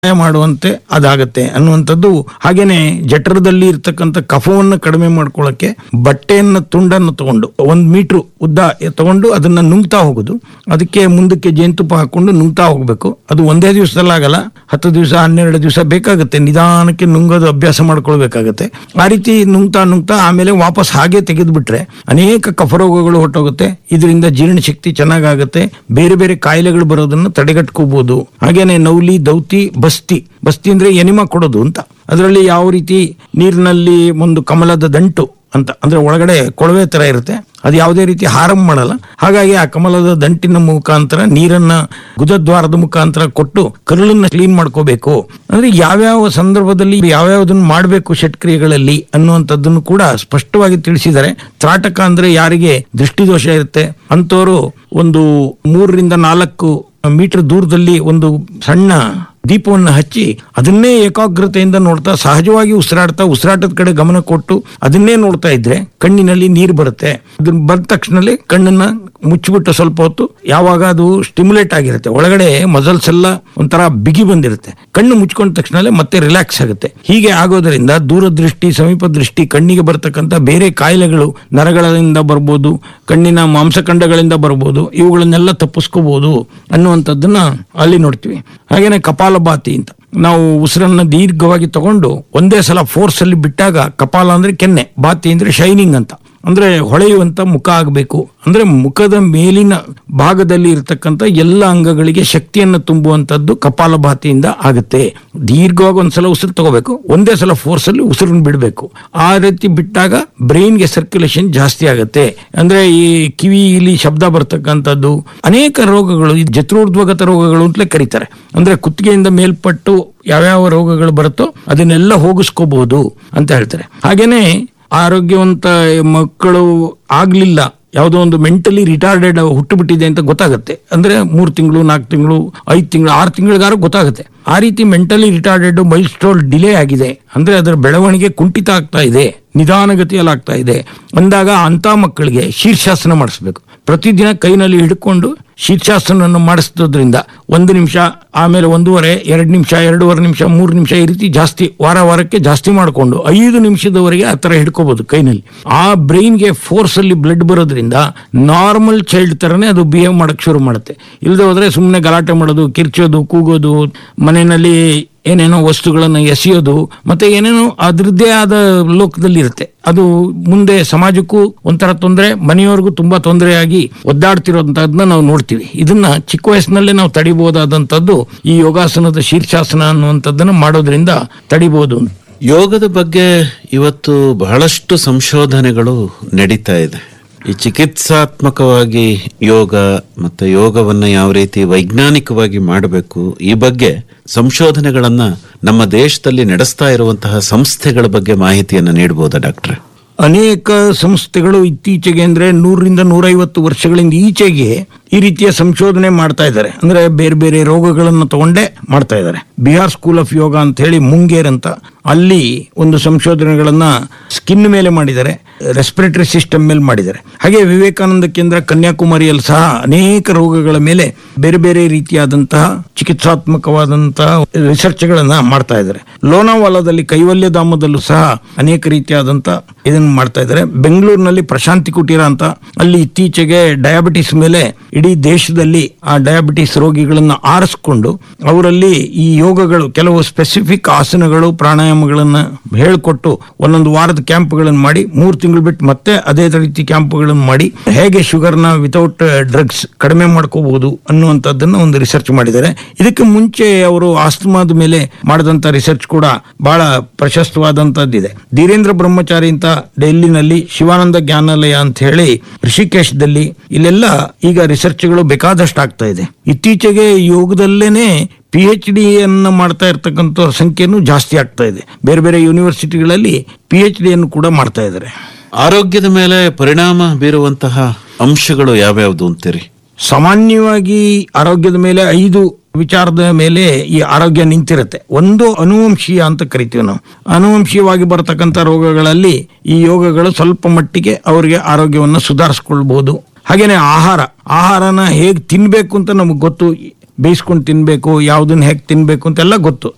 ಸಹಾಯ ಮಾಡುವಂತೆ ಅದಾಗತ್ತೆ ಅನ್ನುವಂಥದ್ದು ಹಾಗೇನೆ ಜಠರದಲ್ಲಿ ಇರ್ತಕ್ಕಂಥ ಕಫವನ್ನು ಕಡಿಮೆ ಮಾಡ್ಕೊಳ್ಳಕ್ಕೆ ಬಟ್ಟೆಯನ್ನ ತುಂಡನ್ನು ತಗೊಂಡು ಒಂದ್ ಮೀಟರ್ ಉದ್ದ ತಗೊಂಡು ಅದನ್ನ ನುಂಗ್ತಾ ಹೋಗುದು ಅದಕ್ಕೆ ಮುಂದಕ್ಕೆ ಜೇನುತುಪ್ಪ ಹಾಕೊಂಡು ನುಂಗ್ತಾ ಹೋಗ್ಬೇಕು ಅದು ಒಂದೇ ದಿವಸದಲ್ಲಿ ಆಗಲ್ಲ ಹತ್ತು ದಿವಸ ಹನ್ನೆರಡು ದಿವಸ ಬೇಕಾಗುತ್ತೆ ನಿಧಾನಕ್ಕೆ ನುಂಗೋದು ಅಭ್ಯಾಸ ಮಾಡ್ಕೊಳ್ಬೇಕಾಗತ್ತೆ ಆ ರೀತಿ ನುಂಗ್ತಾ ನುಂಗ್ತಾ ಆಮೇಲೆ ವಾಪಸ್ ಹಾಗೆ ತೆಗೆದು ಬಿಟ್ರೆ ಅನೇಕ ಕಫರೋಗಗಳು ಹೊಟ್ಟೋಗುತ್ತೆ ಇದರಿಂದ ಜೀರ್ಣಶಕ್ತಿ ಚೆನ್ನಾಗಾಗುತ್ತೆ ಬೇರೆ ಬೇರೆ ಕಾಯಿಲೆಗಳು ಬರೋದನ್ನ ತಡೆಗಟ್ಕೋಬಹುದು ಹಾಗೇನೆ ನೌಲಿ ದೌತಿ ಬಸ್ತಿ ಬಸ್ತಿ ಅಂದ್ರೆ ಎನಿಮಾ ಕೊಡೋದು ಅಂತ ಅದರಲ್ಲಿ ಯಾವ ರೀತಿ ನೀರಿನಲ್ಲಿ ಒಂದು ಕಮಲದ ದಂಟು ಅಂತ ಅಂದ್ರೆ ಒಳಗಡೆ ಕೊಳವೆ ತರ ಇರುತ್ತೆ ಅದು ಯಾವುದೇ ರೀತಿ ಹಾರಂ ಮಾಡಲ್ಲ ಹಾಗಾಗಿ ಆ ಕಮಲದ ದಂಟಿನ ಮುಖಾಂತರ ನೀರನ್ನ ಗುದದ್ವಾರದ ಮುಖಾಂತರ ಕೊಟ್ಟು ಕರುಳನ್ನ ಕ್ಲೀನ್ ಮಾಡ್ಕೋಬೇಕು ಅಂದ್ರೆ ಯಾವ್ಯಾವ ಸಂದರ್ಭದಲ್ಲಿ ಯಾವ್ಯಾವ್ದನ್ನ ಮಾಡಬೇಕು ಷಟ್ಕ್ರಿಯೆಗಳಲ್ಲಿ ಅನ್ನುವಂಥದ್ದನ್ನು ಕೂಡ ಸ್ಪಷ್ಟವಾಗಿ ತಿಳಿಸಿದ್ದಾರೆ ತ್ರಾಟಕ ಅಂದ್ರೆ ಯಾರಿಗೆ ದೃಷ್ಟಿದೋಷ ಇರುತ್ತೆ ಅಂತವರು ಒಂದು ಮೂರರಿಂದ ನಾಲ್ಕು ಮೀಟರ್ ದೂರದಲ್ಲಿ ಒಂದು ಸಣ್ಣ ದೀಪವನ್ನು ಹಚ್ಚಿ ಅದನ್ನೇ ಏಕಾಗ್ರತೆಯಿಂದ ನೋಡ್ತಾ ಸಹಜವಾಗಿ ಉಸಿರಾಡ್ತಾ ಉಸಿರಾಟದ ಕಡೆ ಗಮನ ಕೊಟ್ಟು ಅದನ್ನೇ ನೋಡ್ತಾ ಇದ್ರೆ ಕಣ್ಣಿನಲ್ಲಿ ನೀರು ಬರುತ್ತೆ ಅದನ್ನ ಬಂದ ತಕ್ಷಣಲೇ ಕಣ್ಣನ್ನ ಮುಚ್ಚಿಬಿಟ್ಟು ಸ್ವಲ್ಪ ಹೊತ್ತು ಯಾವಾಗ ಅದು ಸ್ಟಿಮ್ಯುಲೇಟ್ ಆಗಿರುತ್ತೆ ಒಳಗಡೆ ಮಸಲ್ಸ್ ಎಲ್ಲ ಒಂಥರ ಬಿಗಿ ಬಂದಿರುತ್ತೆ ಕಣ್ಣು ಮುಚ್ಕೊಂಡ ತಕ್ಷಣಲೇ ಮತ್ತೆ ರಿಲ್ಯಾಕ್ಸ್ ಆಗುತ್ತೆ ಹೀಗೆ ಆಗೋದರಿಂದ ದೂರದೃಷ್ಟಿ ಸಮೀಪ ದೃಷ್ಟಿ ಕಣ್ಣಿಗೆ ಬರ್ತಕ್ಕಂಥ ಬೇರೆ ಕಾಯಿಲೆಗಳು ನರಗಳಿಂದ ಬರ್ಬೋದು ಕಣ್ಣಿನ ಮಾಂಸಖಂಡಗಳಿಂದ ಬರ್ಬೋದು ಇವುಗಳನ್ನೆಲ್ಲ ತಪ್ಪಿಸ್ಕೋಬಹುದು ಅನ್ನುವಂಥದ್ದನ್ನ ಅಲ್ಲಿ ನೋಡ್ತೀವಿ ಹಾಗೇನೆ ಕಪಾಲಭಾತಿ ಅಂತ ನಾವು ಉಸಿರನ್ನ ದೀರ್ಘವಾಗಿ ತಗೊಂಡು ಒಂದೇ ಸಲ ಫೋರ್ಸ್ ಅಲ್ಲಿ ಬಿಟ್ಟಾಗ ಕಪಾಲ ಅಂದ್ರೆ ಕೆನ್ನೆ ಬಾತಿ ಅಂದ್ರೆ ಶೈನಿಂಗ್ ಅಂತ ಅಂದ್ರೆ ಹೊಳೆಯುವಂತ ಮುಖ ಆಗಬೇಕು ಅಂದ್ರೆ ಮುಖದ ಮೇಲಿನ ಭಾಗದಲ್ಲಿ ಇರತಕ್ಕಂತ ಎಲ್ಲ ಅಂಗಗಳಿಗೆ ಶಕ್ತಿಯನ್ನು ತುಂಬುವಂತದ್ದು ಕಪಾಲಭಾತಿಯಿಂದ ಆಗುತ್ತೆ ದೀರ್ಘವಾಗಿ ಒಂದ್ಸಲ ಉಸಿರು ತಗೋಬೇಕು ಒಂದೇ ಸಲ ಫೋರ್ಸ್ ಅಲ್ಲಿ ಉಸಿರನ್ನು ಬಿಡಬೇಕು ಆ ರೀತಿ ಬಿಟ್ಟಾಗ ಬ್ರೈನ್ಗೆ ಸರ್ಕ್ಯುಲೇಷನ್ ಜಾಸ್ತಿ ಆಗುತ್ತೆ ಅಂದ್ರೆ ಈ ಕಿವಿಯಲ್ಲಿ ಶಬ್ದ ಬರ್ತಕ್ಕಂಥದ್ದು ಅನೇಕ ರೋಗಗಳು ಈ ಜತ್ರೋರ್ಧ್ವಗತ ರೋಗಗಳು ಅಂತಲೇ ಕರೀತಾರೆ ಅಂದ್ರೆ ಕುತ್ತಿಗೆಯಿಂದ ಮೇಲ್ಪಟ್ಟು ಯಾವ್ಯಾವ ರೋಗಗಳು ಬರುತ್ತೋ ಅದನ್ನೆಲ್ಲ ಹೋಗಿಸ್ಕೋಬಹುದು ಅಂತ ಹೇಳ್ತಾರೆ ಹಾಗೇನೆ ಆರೋಗ್ಯವಂತ ಮಕ್ಕಳು ಆಗ್ಲಿಲ್ಲ ಯಾವುದೋ ಒಂದು ಮೆಂಟಲಿ ರಿಟಾರ್ಡೆಡ್ ಹುಟ್ಟು ಬಿಟ್ಟಿದೆ ಅಂತ ಗೊತ್ತಾಗುತ್ತೆ ಅಂದ್ರೆ ಮೂರು ತಿಂಗಳು ನಾಲ್ಕು ತಿಂಗಳು ಐದು ತಿಂಗಳು ಆರು ತಿಂಗಳಿಗಾರು ಗೊತ್ತಾಗುತ್ತೆ ಆ ರೀತಿ mentally retarded milestone delay ಆಗಿದೆ ಅಂದ್ರೆ ಅದರ ಬೆಳವಣಿಗೆ ಕುಂಠಿತ ಆಗ್ತಾ ಇದೆ ನಿಧಾನಗತಿಯಲ್ಲಿ ಆಗ್ತಾ ಇದೆ ಅಂದಾಗ ಅಂತ ಮಕ್ಕಳಿಗೆ ಶೀರ್ಷಾಸನ ಮಾಡಿಸ್ಬೇಕು ಪ್ರತಿದಿನ ಕೈನಲ್ಲಿ ಹಿಡ್ಕೊಂಡು ಶೀರ್ಷಾಸನವನ್ನು ಮಾಡಿಸೋದ್ರಿಂದ ಒಂದು ನಿಮಿಷ ಆಮೇಲೆ ಒಂದೂವರೆ ಎರಡು ನಿಮಿಷ ಎರಡೂವರೆ ನಿಮಿಷ ಮೂರು ನಿಮಿಷ ಈ ರೀತಿ ಜಾಸ್ತಿ ವಾರ ವಾರಕ್ಕೆ ಜಾಸ್ತಿ ಮಾಡಿಕೊಂಡು ಐದು ನಿಮಿಷದವರೆಗೆ ಆ ಥರ ಹಿಡ್ಕೋಬಹುದು ಕೈನಲ್ಲಿ ಆ ಬ್ರೈನ್ಗೆ ಫೋರ್ಸ್ ಅಲ್ಲಿ ಬ್ಲಡ್ ಬರೋದ್ರಿಂದ ನಾರ್ಮಲ್ ಚೈಲ್ಡ್ ತರನೇ ಅದು ಬಿಹೇವ್ ಮಾಡಕ್ ಶುರು ಮಾಡುತ್ತೆ ಇಲ್ಲದೆ ಹೋದ್ರೆ ಸುಮ್ಮನೆ ಗಲಾಟೆ ಮಾಡೋದು ಕಿರ್ಚೋದು ಕೂಗೋದು ಮನೆಯಲ್ಲಿ ಏನೇನೋ ವಸ್ತುಗಳನ್ನು ಎಸೆಯೋದು ಮತ್ತೆ ಏನೇನೋ ಅದರದ್ದೇ ಆದ ಲೋಕದಲ್ಲಿ ಇರುತ್ತೆ ಅದು ಮುಂದೆ ಸಮಾಜಕ್ಕೂ ಒಂಥರ ತೊಂದರೆ ಮನೆಯವ್ರಿಗೂ ತುಂಬಾ ತೊಂದರೆಯಾಗಿ ಒದ್ದಾಡ್ತಿರೋಂಥದ್ದನ್ನ ನಾವು ನೋಡ್ತೀವಿ ಇದನ್ನ ಚಿಕ್ಕ ವಯಸ್ಸಿನಲ್ಲೇ ನಾವು ತಡಿಬಹುದಾದಂಥದ್ದು ಈ ಯೋಗಾಸನದ ಶೀರ್ಷಾಸನ ಅನ್ನುವಂಥದ್ದನ್ನ ಮಾಡೋದ್ರಿಂದ ತಡಿಬಹುದು ಯೋಗದ ಬಗ್ಗೆ ಇವತ್ತು ಬಹಳಷ್ಟು ಸಂಶೋಧನೆಗಳು ನಡೀತಾ ಇದೆ ಈ ಚಿಕಿತ್ಸಾತ್ಮಕವಾಗಿ ಯೋಗ ಮತ್ತು ಯೋಗವನ್ನ ಯಾವ ರೀತಿ ವೈಜ್ಞಾನಿಕವಾಗಿ ಮಾಡಬೇಕು ಈ ಬಗ್ಗೆ ಸಂಶೋಧನೆಗಳನ್ನ ನಮ್ಮ ದೇಶದಲ್ಲಿ ನಡೆಸ್ತಾ ಇರುವಂತಹ ಸಂಸ್ಥೆಗಳ ಬಗ್ಗೆ ಮಾಹಿತಿಯನ್ನ ನೀಡಬಹುದಾ ಡಾಕ್ಟ್ರೆ ಅನೇಕ ಸಂಸ್ಥೆಗಳು ಇತ್ತೀಚೆಗೆ ಅಂದ್ರೆ ನೂರರಿಂದ ನೂರೈವತ್ತು ವರ್ಷಗಳಿಂದ ಈಚೆಗೆ ಈ ರೀತಿಯ ಸಂಶೋಧನೆ ಮಾಡ್ತಾ ಇದ್ದಾರೆ ಅಂದ್ರೆ ಬೇರೆ ಬೇರೆ ರೋಗಗಳನ್ನು ತಗೊಂಡೇ ಮಾಡ್ತಾ ಇದ್ದಾರೆ ಬಿಹಾರ್ ಸ್ಕೂಲ್ ಆಫ್ ಯೋಗ ಅಂತ ಹೇಳಿ ಮುಂಗೇರ್ ಅಂತ ಅಲ್ಲಿ ಒಂದು ಸಂಶೋಧನೆಗಳನ್ನ ಸ್ಕಿನ್ ಮೇಲೆ ಮಾಡಿದ್ದಾರೆ ರೆಸ್ಪಿರೇಟರಿ ಸಿಸ್ಟಮ್ ಮೇಲೆ ಮಾಡಿದ್ದಾರೆ ಹಾಗೆ ವಿವೇಕಾನಂದ ಕೇಂದ್ರ ಕನ್ಯಾಕುಮಾರಿಯಲ್ಲಿ ಸಹ ಅನೇಕ ರೋಗಗಳ ಮೇಲೆ ಬೇರೆ ಬೇರೆ ರೀತಿಯಾದಂತಹ ಚಿಕಿತ್ಸಾತ್ಮಕವಾದಂತಹ ರಿಸರ್ಚ್ಗಳನ್ನ ಮಾಡ್ತಾ ಇದ್ದಾರೆ ಲೋನಾವಾಲಾದಲ್ಲಿ ಕೈವಲ್ಯ ಧಾಮದಲ್ಲೂ ಸಹ ಅನೇಕ ರೀತಿಯಾದಂತ ಇದನ್ನ ಮಾಡ್ತಾ ಇದ್ದಾರೆ ಬೆಂಗಳೂರಿನಲ್ಲಿ ಪ್ರಶಾಂತಿ ಕುಟೀರ ಅಂತ ಅಲ್ಲಿ ಇತ್ತೀಚೆಗೆ ಡಯಾಬಿಟಿಸ್ ಮೇಲೆ ಇಡೀ ದೇಶದಲ್ಲಿ ಆ ಡಯಾಬಿಟಿಸ್ ರೋಗಿಗಳನ್ನ ಆರಿಸ್ಕೊಂಡು ಅವರಲ್ಲಿ ಈ ಯೋಗಗಳು ಕೆಲವು ಸ್ಪೆಸಿಫಿಕ್ ಆಸನಗಳು ಪ್ರಾಣಾಯಾಮಗಳನ್ನ ಹೇಳ್ಕೊಟ್ಟು ಒಂದೊಂದು ವಾರದ ಕ್ಯಾಂಪ್ಗಳನ್ನು ಮಾಡಿ ಮೂರು ತಿಂಗಳು ಬಿಟ್ಟು ಮತ್ತೆ ಅದೇ ರೀತಿ ಕ್ಯಾಂಪ್ಗಳನ್ನು ಮಾಡಿ ಹೇಗೆ ಶುಗರ್ನ ವಿತೌಟ್ ಡ್ರಗ್ಸ್ ಕಡಿಮೆ ಮಾಡ್ಕೋಬಹುದು ಅನ್ನುವಂಥದ್ದನ್ನ ಒಂದು ರಿಸರ್ಚ್ ಮಾಡಿದ್ದಾರೆ ಇದಕ್ಕೆ ಮುಂಚೆ ಅವರು ಆಸ್ತಮಾದ ಮೇಲೆ ಮಾಡಿದಂತ ರಿಸರ್ಚ್ ಕೂಡ ಬಹಳ ಪ್ರಶಸ್ತವಾದಂತದ್ದಿದೆ ಧೀರೇಂದ್ರ ಬ್ರಹ್ಮಚಾರಿ ಅಂತ ಡೆಲ್ಲಿನಲ್ಲಿ ಶಿವಾನಂದ ಜ್ಞಾನಾಲಯ ಅಂತ ಹೇಳಿ ಋಷಿಕೇಶದಲ್ಲಿ ಇಲ್ಲೆಲ್ಲ ಈಗ ರಿಸರ್ಚ್ಗಳು ಬೇಕಾದಷ್ಟು ಆಗ್ತಾ ಇದೆ ಇತ್ತೀಚೆಗೆ ಯೋಗದಲ್ಲೇನೆ ಪಿ ಎಚ್ ಡಿ ಅನ್ನ ಮಾಡ್ತಾ ಇರ್ತಕ್ಕಂಥ ಸಂಖ್ಯೆನೂ ಜಾಸ್ತಿ ಆಗ್ತಾ ಇದೆ ಬೇರೆ ಬೇರೆ ಯೂನಿವರ್ಸಿಟಿಗಳಲ್ಲಿ ಪಿ ಎಚ್ ಡಿ ಅನ್ನು ಕೂಡ ಮಾಡ್ತಾ ಇದ್ದಾರೆ ಆರೋಗ್ಯದ ಮೇಲೆ ಪರಿಣಾಮ ಬೀರುವಂತಹ ಅಂಶಗಳು ಯಾವ್ಯಾವ್ದು ಅಂತೀರಿ ಸಾಮಾನ್ಯವಾಗಿ ಆರೋಗ್ಯದ ಮೇಲೆ ಐದು ವಿಚಾರದ ಮೇಲೆ ಈ ಆರೋಗ್ಯ ನಿಂತಿರುತ್ತೆ ಒಂದು ಅನುವಂಶೀಯ ಅಂತ ಕರಿತೀವಿ ನಾವು ಅನುವಂಶೀಯವಾಗಿ ಬರತಕ್ಕಂಥ ರೋಗಗಳಲ್ಲಿ ಈ ಯೋಗಗಳು ಸ್ವಲ್ಪ ಮಟ್ಟಿಗೆ ಅವರಿಗೆ ಆರೋಗ್ಯವನ್ನು ಸುಧಾರಿಸ್ಕೊಳ್ಬಹುದು ಹಾಗೇನೆ ಆಹಾರ ಆಹಾರನ ಹೇಗೆ ತಿನ್ಬೇಕು ಅಂತ ನಮಗೆ ಗೊತ್ತು ಬೇಯಿಸ್ಕೊಂಡು ತಿನ್ಬೇಕು ಯಾವ್ದನ್ನ ಹೇಗೆ ತಿನ್ಬೇಕು ಅಂತೆಲ್ಲ ಗೊತ್ತು